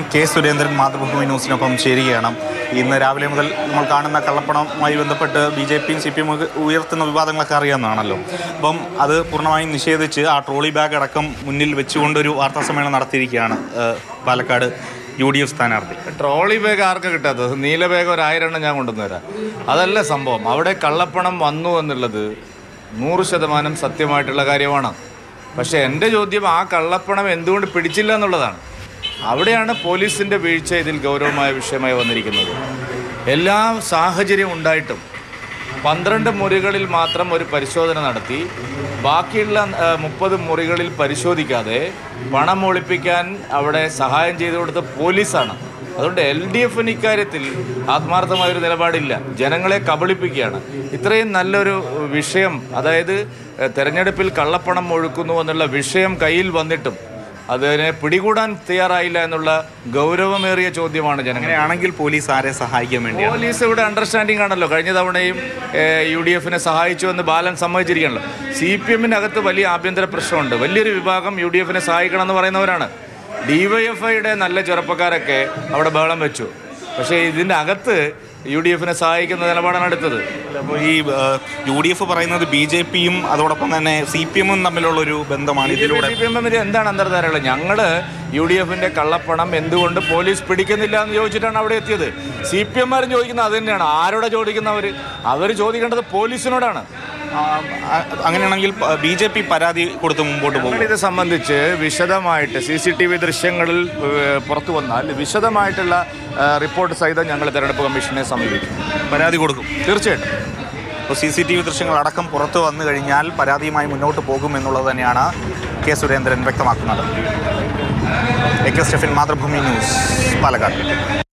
K Surendran Mathrubhumi ന്യൂസിനൊപ്പം ചേരുകയാണ് ഇന്ന് രാവിലെ മുതൽ നമ്മൾ കാണുന്ന കള്ളപ്പണവുമായി ബന്ധപ്പെട്ട് ബി ജെ പിയും സി പി എം ഉയർത്തുന്ന വിവാദങ്ങളൊക്കെ അറിയാവുന്നതാണല്ലോ അപ്പം അത് പൂർണ്ണമായും നിഷേധിച്ച് ആ ട്രോളി ബാഗ് അടക്കം മുന്നിൽ വെച്ചുകൊണ്ടൊരു വാർത്താ സമ്മേളനം നടത്തിയിരിക്കുകയാണ് ഏഹ്, പാലക്കാട് യു ഡി എഫ് സ്ഥാനാർത്ഥി ട്രോളി ബാഗ് ആർക്കാ കിട്ടാത്തത് നീല ബാഗ് ഒരു ആയിരം എണ്ണം ഞാൻ കൊണ്ടുവന്നു തരാം അതല്ല സംഭവം അവിടെ കള്ളപ്പണം വന്നു എന്നുള്ളത് നൂറ് ശതമാനം സത്യമായിട്ടുള്ള കാര്യമാണ് പക്ഷേ എൻ്റെ ചോദ്യം ആ കള്ളപ്പണം എന്തുകൊണ്ട് പിടിച്ചില്ല എന്നുള്ളതാണ് അവിടെയാണ് പോലീസിൻ്റെ വീഴ്ച ഇതിൽ ഗൗരവമായ വിഷയമായി വന്നിരിക്കുന്നത് എല്ലാ സാഹചര്യം ഉണ്ടായിട്ടും പന്ത്രണ്ട് മുറികളിൽ മാത്രം ഒരു പരിശോധന നടത്തി ബാക്കിയുള്ള മുപ്പത് മുറികളിൽ പരിശോധിക്കാതെ പണം ഒളിപ്പിക്കാൻ അവിടെ സഹായം ചെയ്തു കൊടുത്ത പോലീസാണ് അതുകൊണ്ട് എൽ ഡി എഫിന് ഇക്കാര്യത്തിൽ ആത്മാർത്ഥമായൊരു നിലപാടില്ല ജനങ്ങളെ കബളിപ്പിക്കുകയാണ് ഇത്രയും നല്ലൊരു വിഷയം അതായത് എഹ്, തെരഞ്ഞെടുപ്പിൽ കള്ളപ്പണം ഒഴുക്കുന്നു എന്നുള്ള വിഷയം കയ്യിൽ വന്നിട്ടും അതിനെ പിടികൂടാൻ തയ്യാറായില്ല എന്നുള്ള ഗൗരവമേറിയ ചോദ്യമാണ് ജനങ്ങൾ അങ്ങനെയാണെങ്കിൽ പോലീസ് ആരെ സഹായിക്കാൻ വേണ്ടിയാണ് പോലീസ് ഇവിടെ അണ്ടർസ്റ്റാൻഡിംഗ് ആണല്ലോ കഴിഞ്ഞ തവണയും യു ഡി എഫിനെ സഹായിച്ചു എന്ന് ബാലൻ സമ്മതിച്ചിരിക്കണല്ലോ സി പി എമ്മിനകത്ത് വലിയ ആഭ്യന്തര പ്രശ്നമുണ്ട് വലിയൊരു വിഭാഗം യു ഡി എഫിനെ സഹായിക്കണം എന്ന് പറയുന്നവരാണ് ഡിവൈഎഫ്ഐയുടെ നല്ല ചെറുപ്പക്കാരൊക്കെ അവിടെ ബഹളം വെച്ചു പക്ഷേ ഇതിൻ്റെ അകത്ത് യു ഡി എഫിനെ സഹായിക്കുന്ന നിലപാടാണ് എടുത്തത് അപ്പോൾ ഈ യു ഡി എഫ് പറയുന്നത് ബി ജെ പിയും അതോടൊപ്പം തന്നെ സി പി എമ്മും തമ്മിലുള്ള ഒരു ബന്ധമാണ് ഇതിലൂടെ സി പി എം തമ്മിൽ എന്താണ് അന്തർധാരകൾ ഞങ്ങൾ യു ഡി എഫിന്റെ കള്ളപ്പണം എന്തുകൊണ്ട് പോലീസ് പിടിക്കുന്നില്ല എന്ന് ചോദിച്ചിട്ടാണ് അവിടെ എത്തിയത് സി പി എമ്മാരും ചോദിക്കുന്നത് അത് തന്നെയാണ് ആരോടെ ചോദിക്കുന്നവർ അവർ ചോദിക്കേണ്ടത് പോലീസിനോടാണ് ആ, ആ, അങ്ങനെയാണെങ്കിൽ ബി ജെ പി പരാതി കൊടുത്ത് മുമ്പോട്ട് പോകും ഞങ്ങൾ ഇത് സംബന്ധിച്ച് വിശദമായിട്ട് സി സി ടി വി ദൃശ്യങ്ങളിൽ ഏഹ്, പുറത്തു വന്നാൽ വിശദമായിട്ടുള്ള ഏഹ്, റിപ്പോർട്ട് സഹിതം ഞങ്ങൾ തെരഞ്ഞെടുപ്പ് കമ്മീഷനെ സമീപിക്കും പരാതി കൊടുക്കും തീർച്ചയായിട്ടും അപ്പോൾ സി സി ടി വി ദൃശ്യങ്ങൾ അടക്കം പുറത്തു വന്നു കഴിഞ്ഞാൽ പരാതിയുമായി മുന്നോട്ട് പോകും എന്നുള്ളത് തന്നെയാണ് കെ സുരേന്ദ്രൻ വ്യക്തമാക്കുന്നത് A K Stephin Mathrubhumi news Palakkad